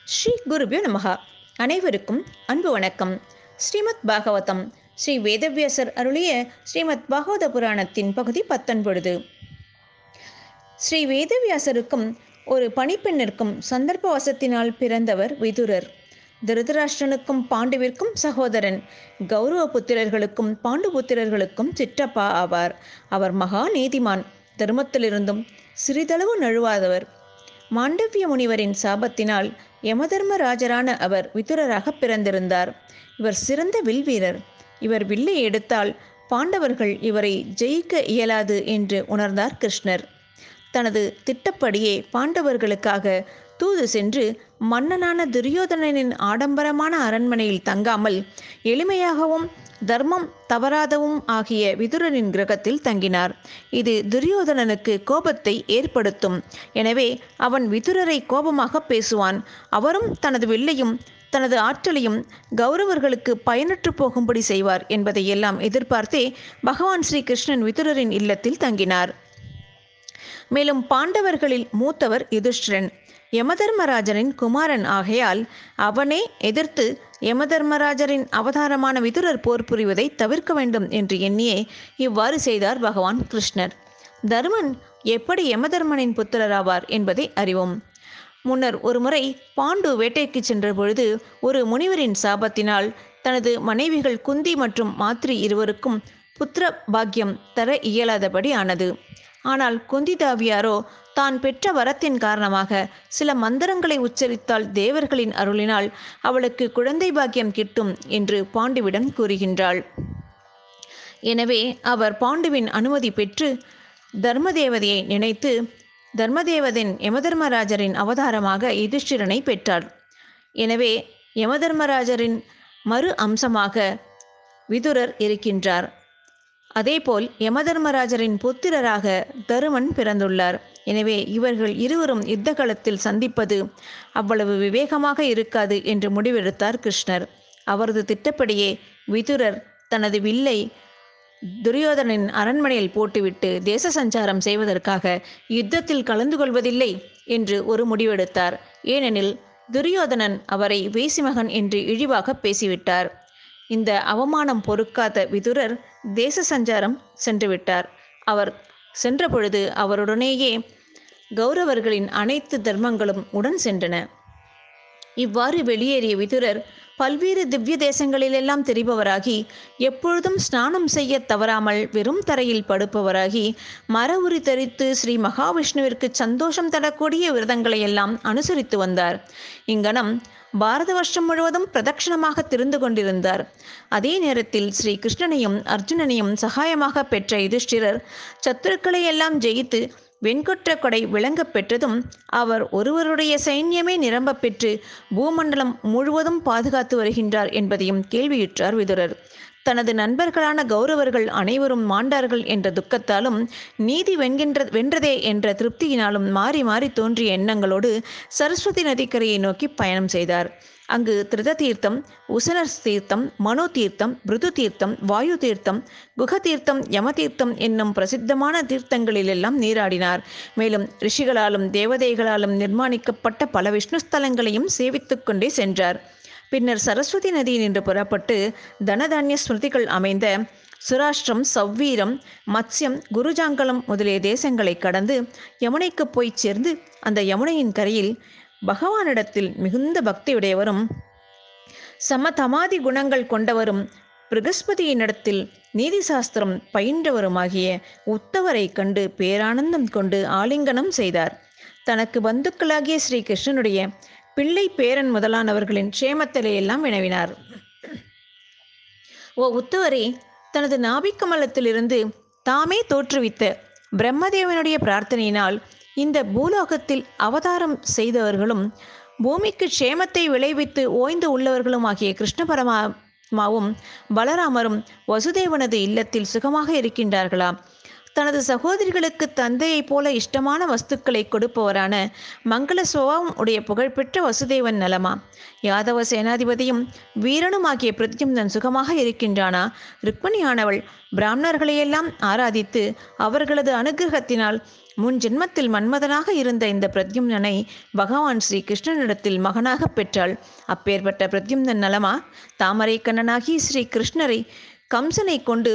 ஸ்ரீ குருபியோ நமகா அனைவருக்கும் அன்பு வணக்கம் ஸ்ரீமத் பாகவதம் ஸ்ரீ வேதவியாசர் அருளிய ஸ்ரீமத் பாகவத புராணத்தின் பகுதி பத்தொன்பது ஸ்ரீ வேதவியாசருக்கும் ஒரு பணிப்பெண்ணிற்கும் சந்தர்ப்பவசத்தினால் பிறந்தவர் விதுரர் திருதராஷ்டிரனுக்கும் பாண்டுவிற்கும் சகோதரன் கௌரவ புத்திரர்களுக்கும் பாண்டு புத்திரர்களுக்கும் சிற்றப்பா ஆவார் அவர் மகா நீதிமான் தர்மத்திலிருந்தும் சிறிதளவு நழுவாதவர் மாண்டவிய முனிவரின் சாபத்தினால் யமதர்மராஜரான அவர் விதுரராக பிறந்திருந்தார் இவர் சிறந்த வில்வீரர் இவர் வில்லை எடுத்தால் பாண்டவர்கள் இவரை ஜெயிக்க இயலாது என்று உணர்ந்தார் கிருஷ்ணர் தனது திட்டப்படியே பாண்டவர்களுக்காக தூது சென்று மன்னனான துரியோதனனின் ஆடம்பரமான அரண்மனையில் தங்காமல் எளிமையாகவும் தர்மம் தவறாதவும் ஆகிய விதுரனின் கிரகத்தில் தங்கினார் இது துரியோதனனுக்கு கோபத்தை ஏற்படுத்தும் எனவே அவன் விதுரரை கோபமாக பேசுவான் அவரும் தனது வில்லையும் தனது ஆற்றலையும் கௌரவர்களுக்கு பயனற்று போகும்படி செய்வார் என்பதை எல்லாம் எதிர்பார்த்தே பகவான் ஸ்ரீ கிருஷ்ணன் விதுரரின் இல்லத்தில் தங்கினார் மேலும் பாண்டவர்களில் மூத்தவர் யுதிஷ்டிரன் யமதர்மராஜரின் குமாரன் ஆகையால் அவனே எதிர்த்து யமதர்மராஜரின் அவதாரமான விதுரர் போர் புரிவதை தவிர்க்க வேண்டும் என்று எண்ணியே இவ்வாறு செய்தார் பகவான் கிருஷ்ணர் தர்மன் எப்படி யமதர்மனின் புத்திரராவார் என்பதை அறிவோம் முன்னர் ஒருமுறை பாண்டு வேட்டைக்கு சென்ற பொழுது ஒரு முனிவரின் சாபத்தினால் தனது மனைவிகள் குந்தி மற்றும் மாத்ரி இருவருக்கும் புத்திர பாக்கியம் தர இயலாதபடி ஆனது ஆனால் குந்திதாவியாரோ தான் பெற்ற வரத்தின் காரணமாக சில மந்திரங்களை உச்சரித்தால் தேவர்களின் அருளினால் அவளுக்கு குழந்தை பாக்கியம் கிட்டும் என்று பாண்டுவிடம் கூறுகின்றாள் எனவே அவர் பாண்டுவின் அனுமதி பெற்று தர்மதேவதையை நினைத்து தர்மதேவதின் யமதர்மராஜரின் அவதாரமாக யுதிஷ்டிரனை பெற்றார் எனவே யமதர்மராஜரின் மறு அம்சமாக விதுரர் இருக்கின்றார் அதேபோல் யமதர்மராஜரின் புத்திரராக தருமன் பிறந்துள்ளார் எனவே இவர்கள் இருவரும் யுத்த களத்தில் சந்திப்பது அவ்வளவு விவேகமாக இருக்காது என்று முடிவெடுத்தார் கிருஷ்ணர் அவரது திட்டப்படியே விதுரர் தனது வில்லை துரியோதனின் அரண்மனையில் போட்டுவிட்டு தேச சஞ்சாரம் செய்வதற்காக யுத்தத்தில் கலந்து கொள்வதில்லை என்று ஒரு முடிவெடுத்தார் ஏனெனில் துரியோதனன் அவரை வேசிமகன் என்று இழிவாக பேசிவிட்டார் இந்த அவமானம் பொறுக்காத விதுரர் தேச சஞ்சாரம் சென்றுவிட்டார் அவர் சென்றபொழுது அவருடனேயே கௌரவர்களின் அனைத்து தர்மங்களும் உடன் சென்றன இவ்வாறு வெளியேறிய விதுரர் பல்வேறு திவ்ய தேசங்களிலெல்லாம் தெரிபவராகி எப்பொழுதும் ஸ்நானம் செய்ய தவறாமல் வெறும் தரையில் படுப்பவராகி மர உரி தரித்து ஸ்ரீ மகாவிஷ்ணுவிற்கு சந்தோஷம் தரக்கூடிய விரதங்களை எல்லாம் அனுசரித்து வந்தார் இங்கனம் பாரத வருஷம் முழுவதும் பிரதட்சணமாக திருந்து கொண்டிருந்தார் அதே நேரத்தில் ஸ்ரீ கிருஷ்ணனையும் அர்ஜுனனையும் சகாயமாக பெற்ற யுதிஷ்டிரர் சத்துருக்களை எல்லாம் ஜெயித்து வெண்கொற்ற கொடை விளங்க பெற்றதும் அவர் ஒருவருடைய சைன்யமே நிரம்ப பெற்று பூமண்டலம் முழுவதும் பாதுகாத்து வருகின்றார் என்பதையும் கேள்வியுற்றார் விதுரர் தனது நண்பர்களான கௌரவர்கள் அனைவரும் மாண்டார்கள் என்ற துக்கத்தாலும் நீதி வென்கின்ற வென்றதே என்ற திருப்தியினாலும் மாறி மாறி தோன்றிய எண்ணங்களோடு சரஸ்வதி நதிக்கரையை நோக்கி பயணம் செய்தார் அங்கு திருத தீர்த்தம் உசனர் தீர்த்தம் மனோ தீர்த்தம் பிருது தீர்த்தம் வாயு தீர்த்தம் குக தீர்த்தம் யம தீர்த்தம் என்னும் பிரசித்தமான தீர்த்தங்களிலெல்லாம் நீராடினார் மேலும் ரிஷிகளாலும் தேவதைகளாலும் நிர்மாணிக்கப்பட்ட பல விஷ்ணு ஸ்தலங்களையும் சேவித்துக் கொண்டே சென்றார் பின்னர் சரஸ்வதி நதி நின்று புறப்பட்டு தனதானிய ஸ்மிருதிகள் அமைந்த சுராஷ்டிரம் சவ்வீரம் மத்ஸ்யம் குருஜாங்கலம் முதலிய தேசங்களை கடந்து யமுனைக்கு போய் சேர்ந்து அந்த யமுனையின் கரையில் பகவானிடத்தில் மிகுந்த பக்தியுடையவரும் சமதமாதி குணங்கள் கொண்டவரும் பிரகஸ்பதியினிடத்தில் நீதி சாஸ்திரம் பயின்றவருமாகிய உத்தவரை கண்டு பேரானந்தம் கொண்டு ஆலிங்கனம் செய்தார் தனக்கு பந்துக்களாகிய ஸ்ரீ கிருஷ்ணனுடைய பிள்ளை பேரன் முதலானவர்களின் க்ஷேமத்திலே எல்லாம் வினவினார் ஓ உத்தவரே தனது நாபிக்கமலத்திலிருந்து தாமே தோற்றுவித்த பிரம்மதேவனுடைய பிரார்த்தனையினால் இந்த பூலோகத்தில் அவதாரம் செய்தவர்களும் பூமிக்கு க்ஷேமத்தை விளைவித்து ஓய்ந்து உள்ளவர்களும் ஆகிய கிருஷ்ண பரமாத்மாவும் பலராமரும் வசுதேவனது இல்லத்தில் சுகமாக இருக்கின்றார்களா தனது சகோதரிகளுக்கு தந்தையைப் போல இஷ்டமான வஸ்துக்களை கொடுப்பவரான மங்கள சுபாவம் உடைய புகழ்பெற்ற வசுதேவன் நலமா யாதவ சேனாதிபதியும் வீரனுமாகிய பிரத்யும்னன் சுகமாக இருக்கின்றானா ருக்மணியானவள் பிராமணர்களையெல்லாம் ஆராதித்து அவர்களது அனுகிரகத்தினால் முன் ஜென்மத்தில் மன்மதனாக இருந்த இந்த பிரத்யும்னனை பகவான் ஸ்ரீ கிருஷ்ணனிடத்தில் மகனாக பெற்றாள் அப்பேற்பட்ட பிரத்யும்னன் நலமா தாமரை கண்ணனாகி ஸ்ரீ கிருஷ்ணரை கம்சனை கொண்டு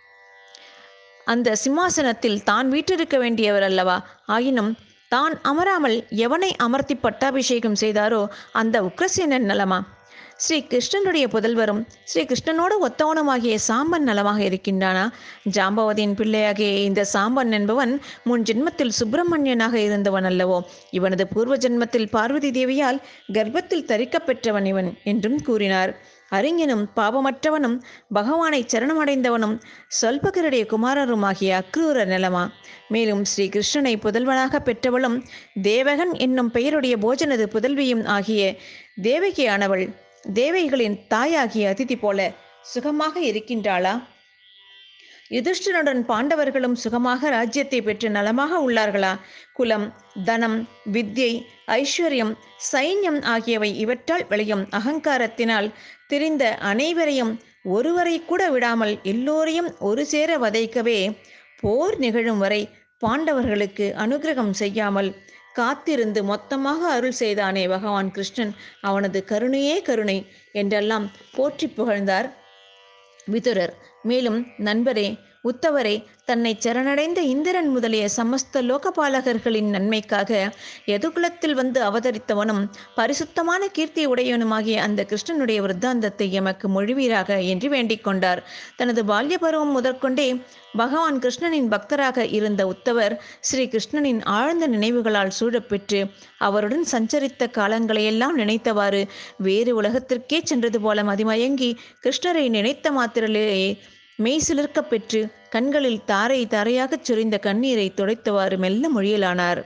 அந்த சிம்மாசனத்தில் தான் வீற்றிருக்க வேண்டியவர் அல்லவா ஆயினும் தான் அமராமல் எவனை அமர்த்தி பட்டாபிஷேகம் செய்தாரோ அந்த உக்ரசேனன் நலமா ஸ்ரீ கிருஷ்ணனுடைய புதல்வரும் ஸ்ரீ கிருஷ்ணனோடு ஒத்தவனுமாகிய சாம்பன் நலமாக இருக்கின்றானா ஜாம்பவதியின் பிள்ளையாகிய இந்த சாம்பன் என்பவன் முன் ஜென்மத்தில் சுப்பிரமணியனாக இருந்தவன் அல்லவோ இவனது பூர்வ ஜென்மத்தில் பார்வதி தேவியால் கர்ப்பத்தில் தரிக்கப் பெற்றவன் இவன் என்றும் கூறினார் அறிஞனும் பாவமற்றவனும் பகவானை சரணமடைந்தவனும் சொல்பகருடைய குமாரருமாகிய அக்ரூர நிலமா மேலும் ஸ்ரீ கிருஷ்ணனை புதல்வனாக பெற்றவளும் தேவகன் என்னும் பெயருடைய போஜனது புதல்வியும் ஆகிய தேவகியானவள் தேவைகளின் தாயாகிய அதிதி போல சுகமாக இருக்கின்றாளா யுதிஷ்டனுடன் பாண்டவர்களும் சுகமாக ராஜ்யத்தை பெற்று நலமாக உள்ளார்களா குலம் தனம் வித்யை ஐஸ்வர்யம் சைன்யம் ஆகியவை இவற்றால் விளையும் அகங்காரத்தினால் திரிந்த அனைவரையும் ஒருவரை கூட விடாமல் எல்லோரையும் ஒரு சேர வதைக்கவே போர் நிகழும் வரை பாண்டவர்களுக்கு அனுகிரகம் செய்யாமல் காத்திருந்து மொத்தமாக அருள் செய்தானே பகவான் கிருஷ்ணன் அவனது கருணையே கருணை என்றெல்லாம் போற்றி புகழ்ந்தார் விதுரர் மேலும் நண்பரே உத்தவரே தன்னை சரணடைந்த இந்திரன் முதலிய சமஸ்த லோகபாலகர்களின் நன்மைக்காக எதுகுலத்தில் வந்து அவதரித்தவனும் பரிசுத்தமான கீர்த்தி உடையவனுமாகிய அந்த கிருஷ்ணனுடைய விருத்தாந்தத்தை எமக்கு மொழிவீராக என்று வேண்டிக் கொண்டார் தனது பால்ய பருவம் முதற்கொண்டே பகவான் கிருஷ்ணனின் பக்தராக இருந்த உத்தவர் ஸ்ரீ கிருஷ்ணனின் ஆழ்ந்த நினைவுகளால் சூழப்பெற்று அவருடன் சஞ்சரித்த காலங்களையெல்லாம் நினைத்தவாறு வேறு உலகத்திற்கே சென்றது போல மதிமயங்கி கிருஷ்ணரை நினைத்த மாத்திரலேயே மெய் சிலிர்க்கப் பெற்று கண்களில் தாரை தாரையாகச் சொரிந்த கண்ணீரை துடைத்தவாறு மெல்ல மொழியலானார்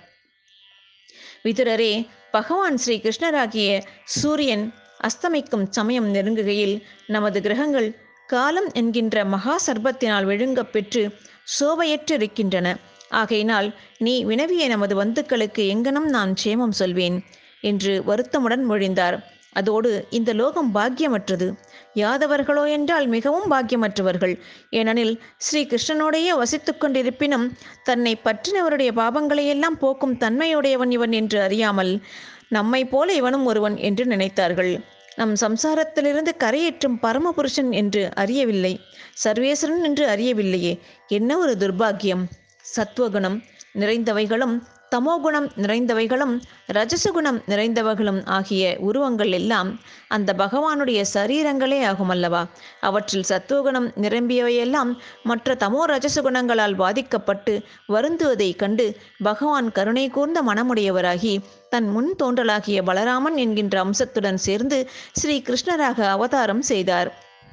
விதுரரே பகவான் ஸ்ரீ கிருஷ்ணராகிய சூரியன் அஸ்தமிக்கும் சமயம் நெருங்குகையில் நமது கிரகங்கள் காலம் என்கின்ற மகா சர்ப்பத்தினால் விழுங்கப் பெற்று சோபையற்றிருக்கின்றன ஆகையினால் நீ வினவிய நமது பந்துக்களுக்கு எங்கனம் நான் சேமம் சொல்வேன் என்று வருத்தமுடன் மொழிந்தார் அதோடு இந்த லோகம் பாக்கியமற்றது யாதவர்களோ என்றால் மிகவும் பாக்கியமற்றவர்கள் ஏனெனில் ஸ்ரீ கிருஷ்ணனோடையே வசித்துக் கொண்டிருப்பினும் தன்னை பற்றினவருடைய பாவங்களையெல்லாம் போக்கும் தன்மையுடையவன் இவன் என்று அறியாமல் நம்மை போல இவனும் ஒருவன் என்று நினைத்தார்கள் நம் சம்சாரத்திலிருந்து கரையேற்றும் பரமபுருஷன் என்று அறியவில்லை சர்வேஸ்வரன் என்று அறியவில்லையே என்ன ஒரு துர்பாக்கியம் சத்வகுணம் நிறைந்தவைகளும் தமோகுணம் நிறைந்தவைகளும் ரஜசகுணம் நிறைந்தவைகளும் ஆகிய உருவங்கள் எல்லாம் அந்த பகவானுடைய சரீரங்களே ஆகுமல்லவா அவற்றில் சத்துவகுணம் நிரம்பியவையெல்லாம் மற்ற தமோ ரஜசகுணங்களால் பாதிக்கப்பட்டு வருந்துவதைக் கண்டு பகவான் கருணை கூர்ந்த மனமுடையவராகி தன் முன் தோன்றலாகிய பலராமன் என்கின்ற அம்சத்துடன் சேர்ந்து ஸ்ரீ கிருஷ்ணராக அவதாரம் செய்தார்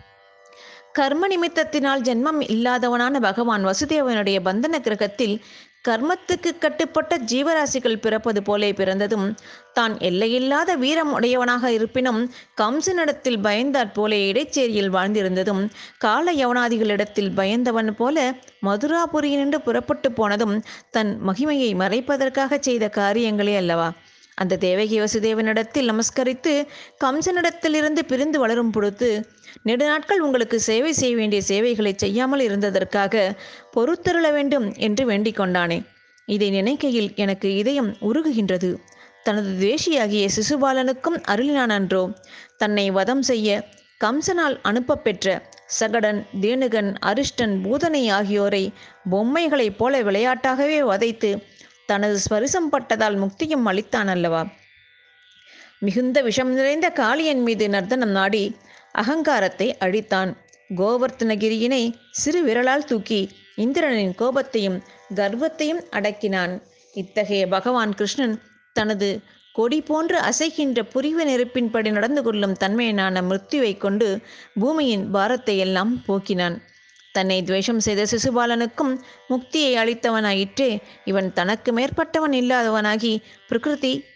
கர்ம நிமித்தத்தினால் ஜென்மம் இல்லாதவனான பகவான் வசுதேவனுடைய பந்தன கிரகத்தில் கர்மத்துக்கு கட்டுப்பட்ட ஜீவராசிகள் பிறப்பது போலே பிறந்ததும் தான் எல்லையில்லாத வீரம் உடையவனாக இருப்பினும் கம்சனிடத்தில் பயந்தாற் போலே இடைச்சேரியில் வாழ்ந்திருந்ததும் கால யவனாதிகளிடத்தில் பயந்தவன் போல மதுராபுரியினின்று புறப்பட்டு போனதும் தன் மகிமையை மறைப்பதற்காக செய்த காரியங்களே அல்லவா அந்த தேவகி வசுதேவனிடத்தில் நமஸ்கரித்து கம்சனிடத்திலிருந்து பிரிந்து வளரும் பொழுது நெடுநாட்கள் உங்களுக்கு சேவை செய்ய வேண்டிய சேவைகளை செய்யாமல் இருந்ததற்காக பொறுத்தருள வேண்டும் என்று வேண்டிக் கொண்டானே இதை நினைக்கையில் எனக்கு இதயம் உருகுகின்றது தனது துவேஷியாகிய சிசுபாலனுக்கும் அருளினானன்றோ தன்னை வதம் செய்ய கம்சனால் அனுப்பப் பெற்ற சகடன் தேனுகன் அரிஷ்டன் பூதனை ஆகியோரை பொம்மைகளைப் போல விளையாட்டாகவே வதைத்து தனது ஸ்பரிசம் பட்டதால் முக்தியும் அளித்தான் அல்லவா மிகுந்த விஷம் நிறைந்த காளியன் மீது நர்த்தனம் நாடி அகங்காரத்தை அழித்தான் கோவர்த்தனகிரியினை சிறு விரலால் தூக்கி இந்திரனின் கோபத்தையும் கர்வத்தையும் அடக்கினான் இத்தகைய பகவான் கிருஷ்ணன் தனது கொடி போன்று அசைகின்ற புரிவு நெருப்பின்படி நடந்து கொள்ளும் தன்மையினான மிருத்யுவை கொண்டு பூமியின் பாரத்தை எல்லாம் போக்கினான் தன்னை துவேஷம் செய்த சிசுபாலனுக்கும் முக்தியை அளித்தவனாயிற்றே இவன் தனக்கு மேற்பட்டவன் இல்லாதவனாகி பிரகிருதி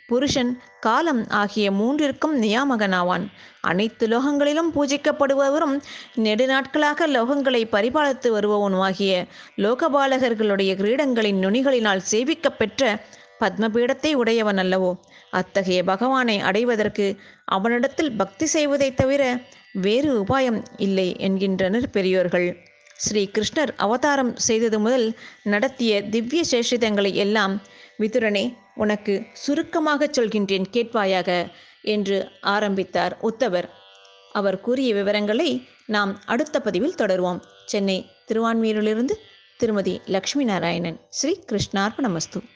புருஷன் காலம் ஆகிய மூன்றிற்கும் நியாமகனாவான் அனைத்து லோகங்களிலும் பூஜிக்கப்படுபவரும் நெடுநாட்களாக லோகங்களை பரிபாலித்து வருபவனுமாகிய லோகபாலகர்களுடைய கிரீடங்களின் நுனிகளினால் சேவிக்கப் பெற்ற பத்மபீடத்தை உடையவன் அல்லவோ அத்தகைய பகவானை அடைவதற்கு அவனிடத்தில் பக்தி செய்வதைத் தவிர வேறு உபாயம் இல்லை என்கின்றனர் பெரியோர்கள் ஸ்ரீ கிருஷ்ணர் அவதாரம் செய்தது முதல் நடத்திய திவ்ய சேஷிதங்களை எல்லாம் விதுரனே உனக்கு சுருக்கமாகச் சொல்கின்றேன் கேட்பாயாக என்று ஆரம்பித்தார் உத்தவர் அவர் கூறிய விவரங்களை நாம் அடுத்த பதிவில் தொடருவோம் சென்னை திருவான்மியூரிலிருந்து திருமதி லக்ஷ்மி நாராயணன் ஸ்ரீ கிருஷ்ணார்பணமஸ்து